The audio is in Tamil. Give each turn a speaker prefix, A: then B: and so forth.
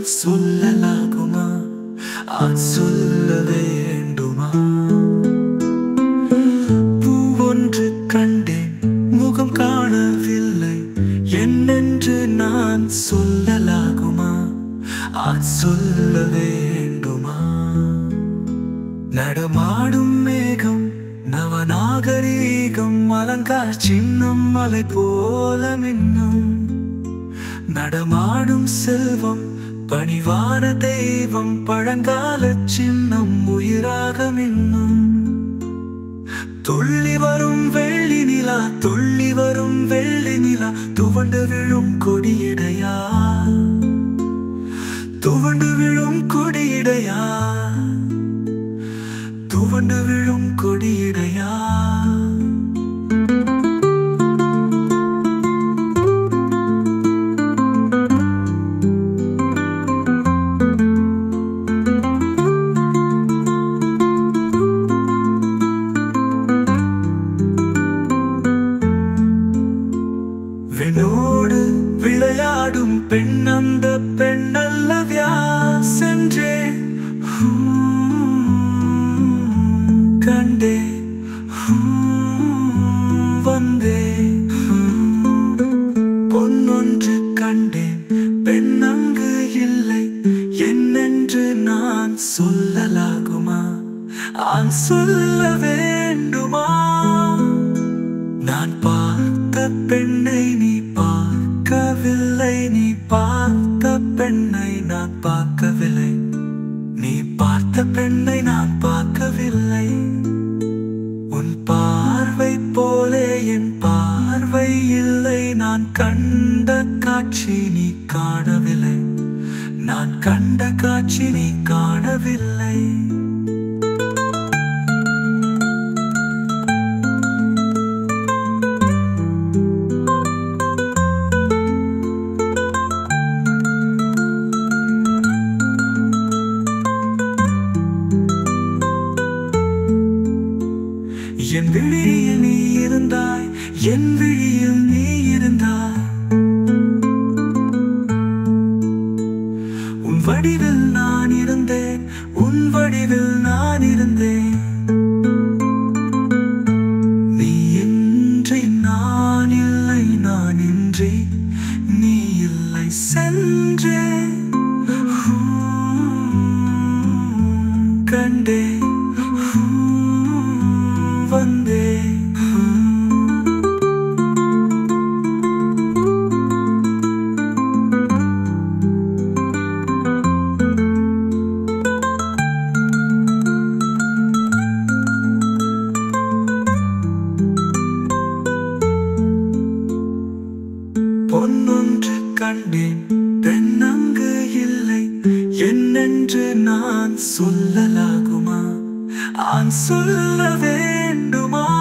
A: சொல்லலாகுமா ஆண் சொல்ல வேண்டுமா பூவொன்று கண்டேன் முகம் காணவில்லை என்னென்று நான் சொல்லலாகுமா ஆண் சொல்ல வேண்டுமா நடமாடும் மேகம் நவநாகரீகம் அலங்கார் சின்னம் மலை போல மின்னும் நடமாடும் செல்வம் பணிவான தெய்வம் பழங்கால சின்னம் உயிராக மின்னும் துள்ளி வரும் வெள்ளி நிலா துள்ளி வரும் வெள்ளி நிலா துவண்டு விழும் கொடியிடையா துவண்டு விழும் கொடியிடையா துவண்டு விழும் கொடியிடையா வினோடு விளையாடும் பெண் அந்த பெண் அல்லவியா சென்றே கண்டே வந்தே பொன்னொன்று கண்டேன் பெண் அங்கு இல்லை என்னென்று நான் சொல்லலாகுமா ஆண் சொல்ல வேண்டுமா நான் பார்த்த பெண்ணை நீ பார்க்கவில்லை நீ பார்த்த பெண்ணை நான் பார்க்கவில்லை நீ பார்த்த பெண்ணை நான் பார்க்கவில்லை உன் பார்வை போலே என் பார்வை இல்லை நான் கண்ட காட்சி நீ காணவில்லை நான் கண்ட காட்சி நீ காணவில்லை என் விழியில் நீ இருந்தாய் என் விழியில் நீ இருந்தாய் உன் வடிவில் நான் இருந்தேன் உன் வடிவில் நான் இருந்தேன் நீ இன்றி நான் இல்லை நான் இன்றி நீ இல்லை சென்றேன் கண்டே வந்தே பொன்னொன்று கண்டேன் பெண் அங்கு இல்லை என்னென்று நான் சொல்லலாகுமா ஆண் சொல்ல வேண்டுமா